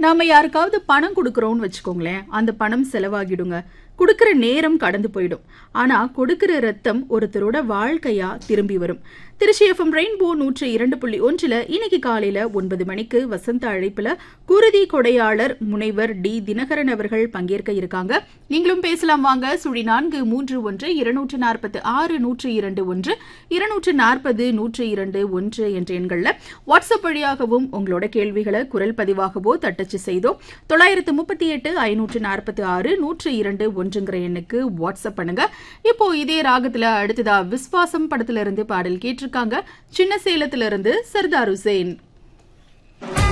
நாம யாருக்காவது பணம் கொடுக்கறோம்னு வச்சுக்கோங்களேன் அந்த பணம் செலவாகிடுங்க கொடுக்கிற நேரம் கடந்து போயிடும் ஆனா கொடுக்கிற ரத்தம் ஒருத்தரோட வாழ்க்கையா திரும்பி வரும் திருச்சி எஃப்எம் ரெயின்போ நூற்று இரண்டு புள்ளி ஒன்றுல இன்னைக்கு காலையில ஒன்பது மணிக்கு வசந்த அழைப்புல குருதி கொடையாளர் முனைவர் டி தினகரன் அவர்கள் பங்கேற்க இருக்காங்க நீங்களும் பேசலாம் வாங்க சுழி நான்கு மூன்று ஒன்று இருநூற்று நாற்பத்து ஆறு நூற்று இரண்டு ஒன்று இருநூற்று நாற்பது நூற்று இரண்டு ஒன்று என்ற எண்கள்ல வாட்ஸ்அப் வழியாகவும் உங்களோட கேள்விகளை குரல் பதிவாகவோ தட்டச்சு செய்தோ தொள்ளாயிரத்து முப்பத்தி எட்டு ஐநூற்று நாற்பத்தி ஆறு நூற்று இரண்டு ஒன்றுங்கிற எண்ணுக்கு வாட்ஸ்அப் பண்ணுங்க இப்போ இதே ராகத்துல அடுத்ததா விஸ்வாசம் படத்துல இருந்து பாடல் கேட்டிருக்காங்க சின்ன சேலத்துல இருந்து சர்தார் ஹுசேன்